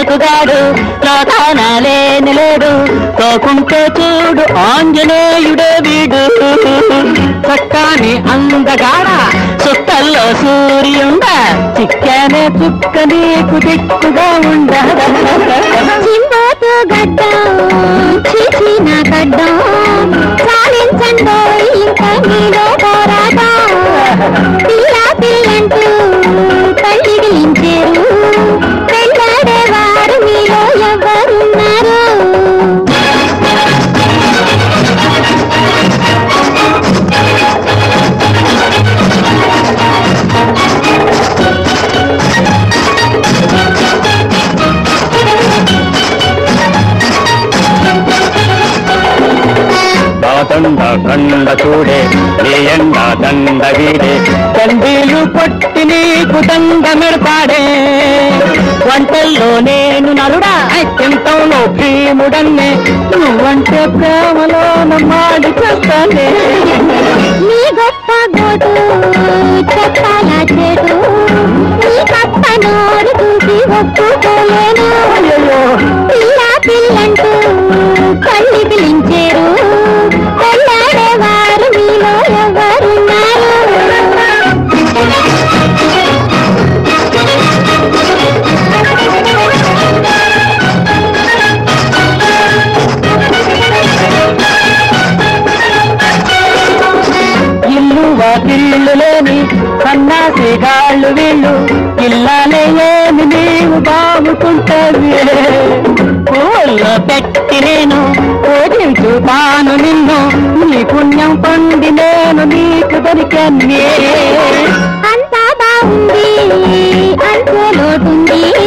సాకుగాడు లోకాన లేని లేడు తోకుంటే చూడు ఆంజనేయుడే వీడు చక్కని అందగాడ చుక్కల్లో సూర్యుండ చిక్కనే చుక్క నీకు దిక్కుగా ఉండ చింబోతు గడ్డం చీచిన గడ్డం చాలించండో ఇంకా మీలో పోరాటం పిల్ల పిల్లంటూ కళ్ళిగిలించారు పెళ్ళాడేవారు మీలో ఎవరున్నారు దండ కండ చూడే నీ ఎండ దండ వీడే తండ్రిలు కొట్టి నీకు దండ మెడపాడే వంటల్లో నేను నలుడా తింటంలో భీముడన్నే నువ్వంటే ప్రేమలో నమ్మాడి చేస్తానే నీ గొప్ప గోటు చెప్పాలా చెడు నీ గొప్ప నోరు చూసి ఒప్పుకోలేను అయ్యయ్యో. పిల్ల పిల్లంటూ కళ్ళు పిలించారు కొల్లాడేవారు మీలో ఎవరున్నారు ఇల్లు వాకిళ్ళు లేని సన్నాసి గాళ్ళు వీళ్ళు ఇల్లాలే ఏమి నీవు బాగుకుంటావి పూల్లో పెట్టి నేను పూజించుతాను నిన్ను నీ పుణ్యం పొంది నేను నీకు దొరికానే అంతా బాగుంది అంతే లోటుంది